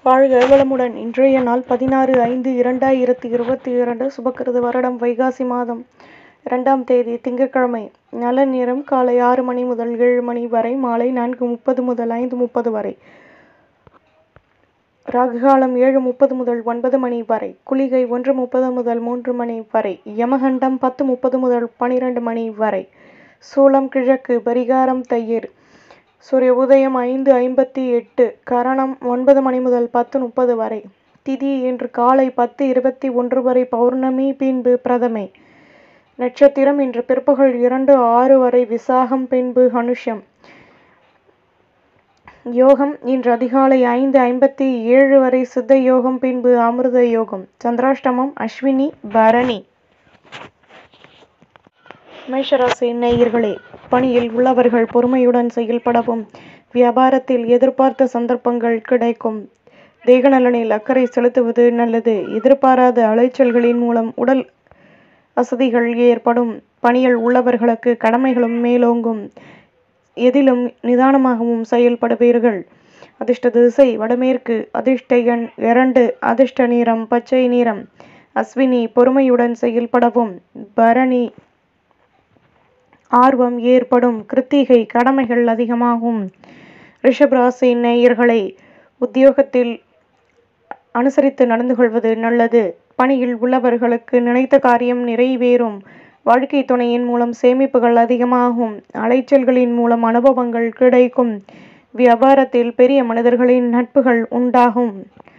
வாழ்க வளமுடன் இன்றைய நாள் பதினாறு ஐந்து இரண்டாயிரத்தி இருபத்தி இரண்டு சுபக்கிருது வருடம் வைகாசி மாதம் இரண்டாம் தேதி திங்கட்கிழமை நல்ல நேரம் காலை ஆறு மணி முதல் ஏழு மணி வரை மாலை நான்கு முப்பது முதல் ஐந்து முப்பது வரை ராகுகாலம் ஏழு முப்பது முதல் ஒன்பது மணி வரை குளிகை ஒன்று முப்பது முதல் மூன்று மணி வரை யமகண்டம் பத்து முப்பது முதல் பனிரெண்டு மணி வரை சூளம் கிழக்கு பரிகாரம் தயிர் சூரிய உதயம் ஐந்து ஐம்பத்தி எட்டு கரணம் ஒன்பது மணி முதல் பத்து முப்பது வரை திதி இன்று காலை பத்து இருபத்தி ஒன்று வரை பௌர்ணமி பின்பு பிரதமை நட்சத்திரம் இன்று பிற்பகல் இரண்டு ஆறு வரை விசாகம் பின்பு அனுஷம் யோகம் இன்று அதிகாலை ஐந்து ஐம்பத்தி ஏழு வரை சித்த யோகம் பின்பு அமிர்த யோகம் சந்திராஷ்டமம் அஸ்வினி பரணி மேஷராசி நேயர்களே பணியில் உள்ளவர்கள் பொறுமையுடன் செயல்படவும் வியாபாரத்தில் எதிர்பார்த்த சந்தர்ப்பங்கள் கிடைக்கும் தேக நலனில் அக்கறை செலுத்துவது நல்லது எதிர்பாராத அலைச்சல்களின் மூலம் உடல் வசதிகள் ஏற்படும் பணியில் உள்ளவர்களுக்கு கடமைகளும் மேலோங்கும் எதிலும் நிதானமாகவும் செயல்படுவீர்கள் அதிர்ஷ்ட திசை வடமேற்கு அதிர்ஷ்ட எண் இரண்டு அதிர்ஷ்ட நிறம் பச்சை நிறம் அஸ்வினி பொறுமையுடன் செயல்படவும் பரணி ஆர்வம் ஏற்படும் கிருத்திகை கடமைகள் அதிகமாகும் ரிஷபராசி நேயர்களை உத்தியோகத்தில் அனுசரித்து நடந்து கொள்வது நல்லது பணியில் உள்ளவர்களுக்கு நினைத்த காரியம் நிறைவேறும் வாழ்க்கை துணையின் மூலம் சேமிப்புகள் அதிகமாகும் அலைச்சல்களின் மூலம் அனுபவங்கள் கிடைக்கும் வியாபாரத்தில் பெரிய மனிதர்களின் நட்புகள் உண்டாகும்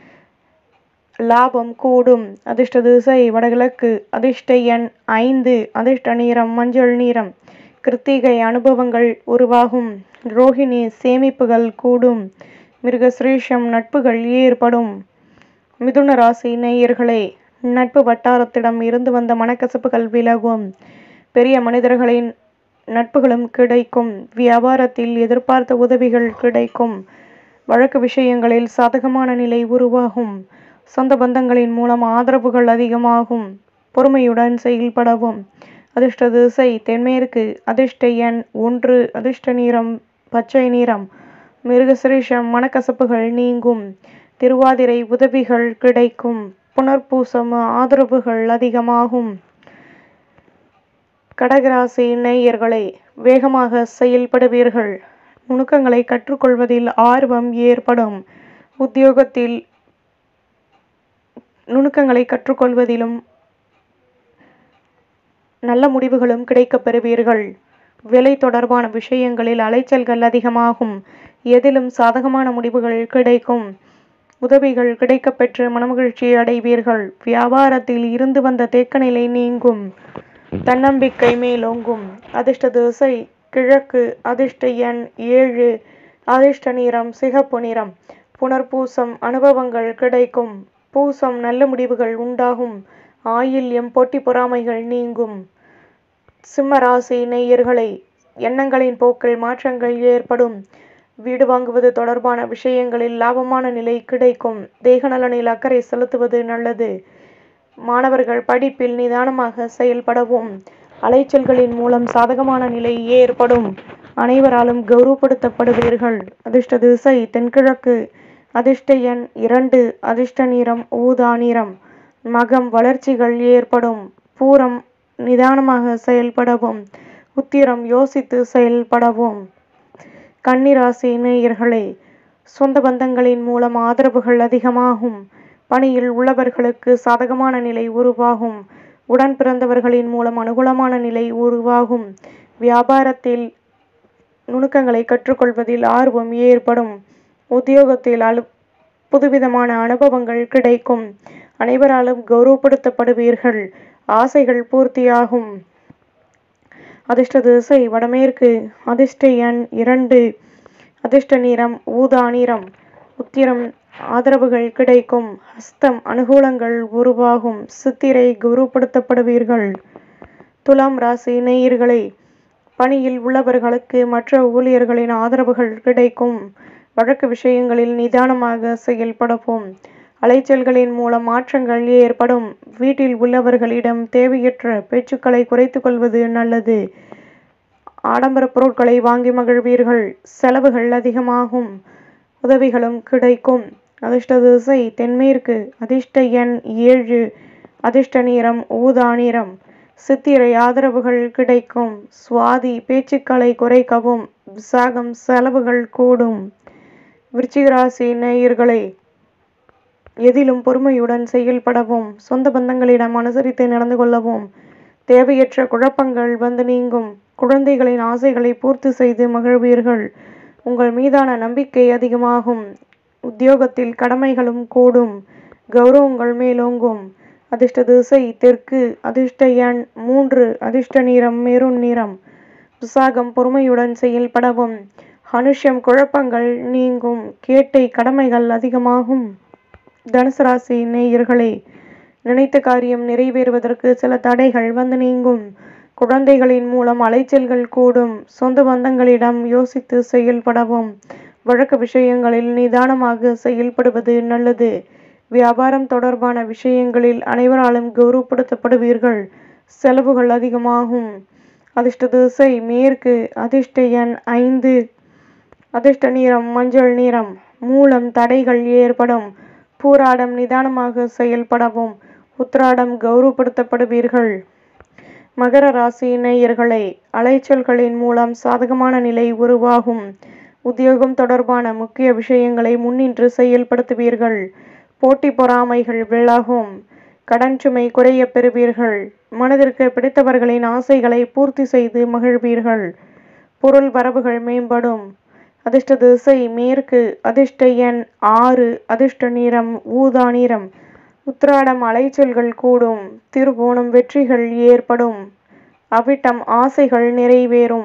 லாபம் கூடும் அதிர்ஷ்ட திசை வடகிழக்கு அதிர்ஷ்ட எண் ஐந்து அதிர்ஷ்ட நிறம் மஞ்சள் நிறம் கிருத்திகை அனுபவங்கள் உருவாகும் ரோஹிணி சேமிப்புகள் கூடும் மிருகசிரீஷம் நட்புகள் ஏற்படும் மிதுன ராசி நேயர்களே நட்பு வட்டாரத்திடம் இருந்து வந்த மனக்கசப்புகள் விலகும் பெரிய மனிதர்களின் நட்புகளும் கிடைக்கும் வியாபாரத்தில் எதிர்பார்த்த உதவிகள் கிடைக்கும் வழக்கு விஷயங்களில் சாதகமான நிலை உருவாகும் சொந்த பந்தங்களின் மூலம் ஆதரவுகள் அதிகமாகும் பொறுமையுடன் செயல்படவும் அதிர்ஷ்ட திசை தென்மேற்கு அதிர்ஷ்ட எண் ஒன்று அதிர்ஷ்ட நிறம் பச்சை நிறம் மிருகசிரீஷம் மனக்கசப்புகள் நீங்கும் திருவாதிரை உதவிகள் கிடைக்கும் புனர்பூசம் ஆதரவுகள் அதிகமாகும் கடகராசி நேயர்களை வேகமாக செயல்படுவீர்கள் நுணுக்கங்களை கற்றுக்கொள்வதில் ஆர்வம் ஏற்படும் உத்தியோகத்தில் நுணுக்கங்களை கற்றுக்கொள்வதிலும் நல்ல முடிவுகளும் கிடைக்கப் பெறுவீர்கள் விலை தொடர்பான விஷயங்களில் அலைச்சல்கள் அதிகமாகும் எதிலும் சாதகமான முடிவுகள் கிடைக்கும் உதவிகள் கிடைக்கப்பெற்று மனமகிழ்ச்சி அடைவீர்கள் வியாபாரத்தில் இருந்து வந்த தேக்கநிலை நீங்கும் தன்னம்பிக்கை மேலோங்கும் அதிர்ஷ்ட திசை கிழக்கு அதிர்ஷ்ட எண் ஏழு அதிர்ஷ்ட நிறம் சிகப்பு நிறம் புனர்பூசம் அனுபவங்கள் கிடைக்கும் பூசம் நல்ல முடிவுகள் உண்டாகும் ஆயில்யம் போட்டி பொறாமைகள் நீங்கும் சிம்ம ராசி நேயர்களை எண்ணங்களின் போக்கில் மாற்றங்கள் ஏற்படும் வீடு வாங்குவது தொடர்பான விஷயங்களில் லாபமான நிலை கிடைக்கும் தேக நலனில் அக்கறை செலுத்துவது நல்லது மாணவர்கள் படிப்பில் நிதானமாக செயல்படவும் அலைச்சல்களின் மூலம் சாதகமான நிலை ஏற்படும் அனைவராலும் கௌரவப்படுத்தப்படுவீர்கள் அதிர்ஷ்ட திசை தென்கிழக்கு அதிர்ஷ்ட எண் இரண்டு அதிர்ஷ்ட நிறம் ஊதா நிறம் மகம் வளர்ச்சிகள் ஏற்படும் பூரம் நிதானமாக செயல்படவும் உத்திரம் யோசித்து செயல்படவும் கன்னிராசி நேயர்களே சொந்த பந்தங்களின் மூலம் ஆதரவுகள் அதிகமாகும் பணியில் உள்ளவர்களுக்கு சாதகமான நிலை உருவாகும் உடன் பிறந்தவர்களின் மூலம் அனுகூலமான நிலை உருவாகும் வியாபாரத்தில் நுணுக்கங்களை கற்றுக்கொள்வதில் ஆர்வம் ஏற்படும் உத்தியோகத்தில் அலு புதுவிதமான அனுபவங்கள் கிடைக்கும் அனைவராலும் கௌரவப்படுத்தப்படுவீர்கள் ஆசைகள் பூர்த்தியாகும் அதிர்ஷ்ட திசை வடமேற்கு அதிர்ஷ்ட எண் இரண்டு அதிர்ஷ்ட நிறம் ஊதா நிறம் உத்திரம் ஆதரவுகள் கிடைக்கும் ஹஸ்தம் அனுகூலங்கள் உருவாகும் சித்திரை கௌரவப்படுத்தப்படுவீர்கள் துலாம் ராசி நேயர்களே பணியில் உள்ளவர்களுக்கு மற்ற ஊழியர்களின் ஆதரவுகள் கிடைக்கும் வழக்கு விஷயங்களில் நிதானமாக செயல்படவும் அலைச்சல்களின் மூலம் மாற்றங்கள் ஏற்படும் வீட்டில் உள்ளவர்களிடம் தேவையற்ற பேச்சுக்களை குறைத்து கொள்வது நல்லது ஆடம்பர பொருட்களை வாங்கி மகிழ்வீர்கள் செலவுகள் அதிகமாகும் உதவிகளும் கிடைக்கும் அதிர்ஷ்ட திசை தென்மேற்கு அதிர்ஷ்ட எண் ஏழு அதிர்ஷ்ட நிறம் ஊதா நிறம் சித்திரை ஆதரவுகள் கிடைக்கும் சுவாதி பேச்சுக்களை குறைக்கவும் விசாகம் செலவுகள் கூடும் விருச்சிக ராசி நேயர்களே எதிலும் பொறுமையுடன் செயல்படவும் சொந்த பந்தங்களிடம் அனுசரித்து நடந்து கொள்ளவும் தேவையற்ற குழப்பங்கள் வந்து நீங்கும் குழந்தைகளின் ஆசைகளை பூர்த்தி செய்து மகிழ்வீர்கள் உங்கள் மீதான நம்பிக்கை அதிகமாகும் உத்தியோகத்தில் கடமைகளும் கூடும் கௌரவங்கள் மேலோங்கும் அதிர்ஷ்ட திசை தெற்கு அதிர்ஷ்ட எண் மூன்று அதிர்ஷ்ட நிறம் மெரூன் நிறம் விசாகம் பொறுமையுடன் செயல்படவும் அனுஷம் குழப்பங்கள் நீங்கும் கேட்டை கடமைகள் அதிகமாகும் தனுசு ராசி நேயர்களே நினைத்த காரியம் நிறைவேறுவதற்கு சில தடைகள் வந்து நீங்கும் குழந்தைகளின் மூலம் அலைச்சல்கள் கூடும் சொந்த பந்தங்களிடம் யோசித்து செயல்படவும் வழக்கு விஷயங்களில் நிதானமாக செயல்படுவது நல்லது வியாபாரம் தொடர்பான விஷயங்களில் அனைவராலும் கௌரவப்படுத்தப்படுவீர்கள் செலவுகள் அதிகமாகும் அதிர்ஷ்ட திசை மேற்கு அதிர்ஷ்ட எண் ஐந்து அதிர்ஷ்ட நிறம் மஞ்சள் நிறம் மூலம் தடைகள் ஏற்படும் பூராடம் நிதானமாக செயல்படவும் உத்ராடம் கௌரவப்படுத்தப்படுவீர்கள் மகர ராசி நேயர்களே அலைச்சல்களின் மூலம் சாதகமான நிலை உருவாகும் உத்தியோகம் தொடர்பான முக்கிய விஷயங்களை முன்னின்று செயல்படுத்துவீர்கள் போட்டி பொறாமைகள் விலகும் கடன் சுமை குறைய பெறுவீர்கள் மனதிற்கு பிடித்தவர்களின் ஆசைகளை பூர்த்தி செய்து மகிழ்வீர்கள் பொருள் வரவுகள் மேம்படும் அதிர்ஷ்ட திசை மேற்கு அதிர்ஷ்ட எண் ஆறு அதிர்ஷ்ட நிறம் ஊதா நிறம் உத்திராடம் அலைச்சல்கள் கூடும் திருவோணம் வெற்றிகள் ஏற்படும் அவிட்டம் ஆசைகள் நிறைவேறும்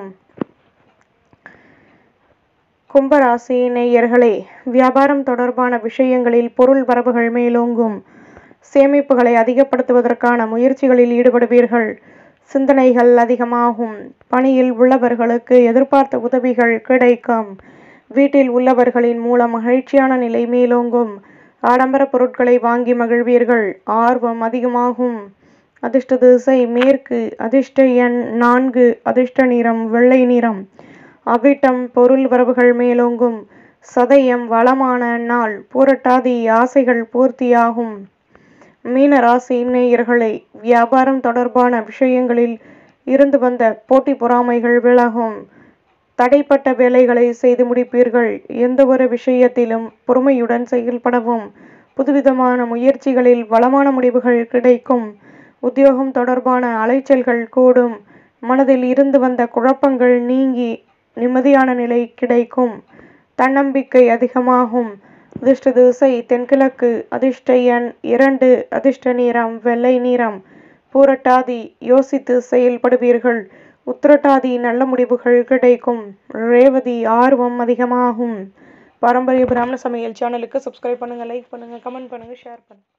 கும்பராசி நேயர்களே வியாபாரம் தொடர்பான விஷயங்களில் பொருள் வரவுகள் மேலோங்கும் சேமிப்புகளை அதிகப்படுத்துவதற்கான முயற்சிகளில் ஈடுபடுவீர்கள் சிந்தனைகள் அதிகமாகும் பணியில் உள்ளவர்களுக்கு எதிர்பார்த்த உதவிகள் கிடைக்கும் வீட்டில் உள்ளவர்களின் மூலம் மகிழ்ச்சியான நிலை மேலோங்கும் ஆடம்பர பொருட்களை வாங்கி மகிழ்வீர்கள் ஆர்வம் அதிகமாகும் அதிர்ஷ்ட திசை மேற்கு அதிர்ஷ்ட எண் நான்கு அதிர்ஷ்ட நிறம் வெள்ளை நிறம் அவிட்டம் பொருள் வரவுகள் மேலோங்கும் சதயம் வளமான நாள் பூரட்டாதி ஆசைகள் பூர்த்தியாகும் மீன ராசி நேயர்களை வியாபாரம் தொடர்பான விஷயங்களில் இருந்து வந்த போட்டி பொறாமைகள் விலகும் தடைப்பட்ட வேலைகளை செய்து முடிப்பீர்கள் எந்த ஒரு விஷயத்திலும் பொறுமையுடன் செயல்படவும் புதுவிதமான முயற்சிகளில் வளமான முடிவுகள் கிடைக்கும் உத்தியோகம் தொடர்பான அலைச்சல்கள் கூடும் மனதில் இருந்து வந்த குழப்பங்கள் நீங்கி நிம்மதியான நிலை கிடைக்கும் தன்னம்பிக்கை அதிகமாகும் அதிர்ஷ்ட திசை தென்கிழக்கு அதிர்ஷ்ட எண் இரண்டு அதிர்ஷ்ட நிறம் வெள்ளை நிறம் பூரட்டாதி யோசித்து செயல்படுவீர்கள் உத்திரட்டாதி நல்ல முடிவுகள் கிடைக்கும் ரேவதி ஆர்வம் அதிகமாகும் பாரம்பரிய பிராமண சமையல் சேனலுக்கு சப்ஸ்கிரைப் பண்ணுங்கள் லைக் பண்ணுங்கள் கமெண்ட் பண்ணுங்கள் ஷேர் பண்ணுங்கள்